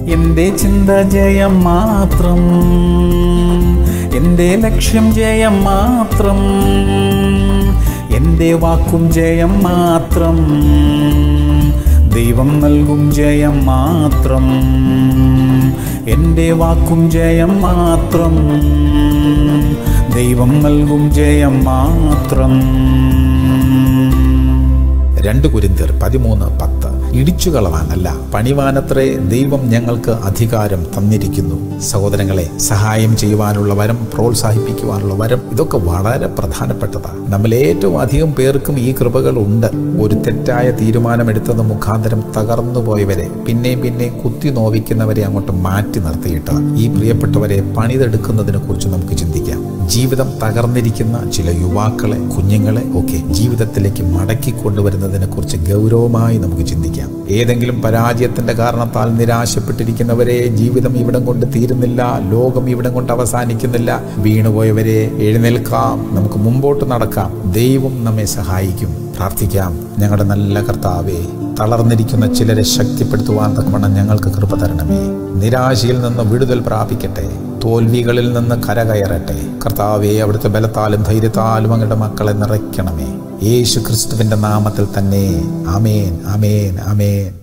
എൻ്റെ ചിന്ത ജയം മാത്രം എൻ്റെ ലക്ഷ്യം ജയം മാത്രം എൻ്റെ വാക്കും ജയം മാത്രം ദൈവം നൽകും ജയം മാത്രം എൻ്റെ വാക്കും ജയം മാത്രം ദൈവം നൽകും ജയം മാത്രം രണ്ട് കുരിന്തിർ പതിമൂന്ന് പത്ത് ഇടിച്ചു കളവാനല്ല പണിവാനത്രേ ദൈവം ഞങ്ങൾക്ക് അധികാരം തന്നിരിക്കുന്നു സഹോദരങ്ങളെ സഹായം ചെയ്യുവാനുള്ള വരം പ്രോത്സാഹിപ്പിക്കുവാനുള്ള വരം ഇതൊക്കെ വളരെ പ്രധാനപ്പെട്ടതാണ് നമ്മൾ ഏറ്റവും അധികം പേർക്കും ഈ കൃപകൾ ഉണ്ട് ഒരു തെറ്റായ തീരുമാനമെടുത്തത് മുഖാന്തരം തകർന്നു പോയവരെ പിന്നെയും പിന്നെയും കുത്തി നോവിക്കുന്നവരെ അങ്ങോട്ട് മാറ്റി നിർത്തിയിട്ട് ഈ പ്രിയപ്പെട്ടവരെ പണിതെടുക്കുന്നതിനെ കുറിച്ച് നമുക്ക് ചിന്തിക്കാം ജീവിതം തകർന്നിരിക്കുന്ന ചില യുവാക്കളെ കുഞ്ഞുങ്ങളെ ഒക്കെ ജീവിതത്തിലേക്ക് മടക്കി കൊണ്ടുവരുന്നതിനെ കുറിച്ച് ഗൗരവമായി നമുക്ക് ചിന്തിക്കാം ഏതെങ്കിലും പരാജയത്തിന്റെ കാരണത്താൽ നിരാശപ്പെട്ടിരിക്കുന്നവരെ ജീവിതം ഇവിടം കൊണ്ട് തീരുന്നില്ല ലോകം ഇവിടം കൊണ്ട് അവസാനിക്കുന്നില്ല വീണുപോയവരെ എഴുന്നേൽക്കാം നമുക്ക് മുമ്പോട്ട് നടക്കാം ദൈവം നമ്മെ സഹായിക്കും പ്രാർത്ഥിക്കാം ഞങ്ങളുടെ നല്ല കർത്താവേ തളർന്നിരിക്കുന്ന ചിലരെ ശക്തിപ്പെടുത്തുവാൻ തക്കവണ്ണം ഞങ്ങൾക്ക് കൃപ തരണമേ നിരാശയിൽ നിന്ന് വിടുതൽ പ്രാപിക്കട്ടെ തോൽവികളിൽ നിന്ന് കരകയറട്ടെ കർത്താവെ അവിടുത്തെ ബലത്താലും ധൈര്യത്താലും അങ്ങയുടെ മക്കളെ നിറയ്ക്കണമേ യേശു ക്രിസ്തുവിന്റെ നാമത്തിൽ തന്നെ അമേൻ അമേൻ അമേൻ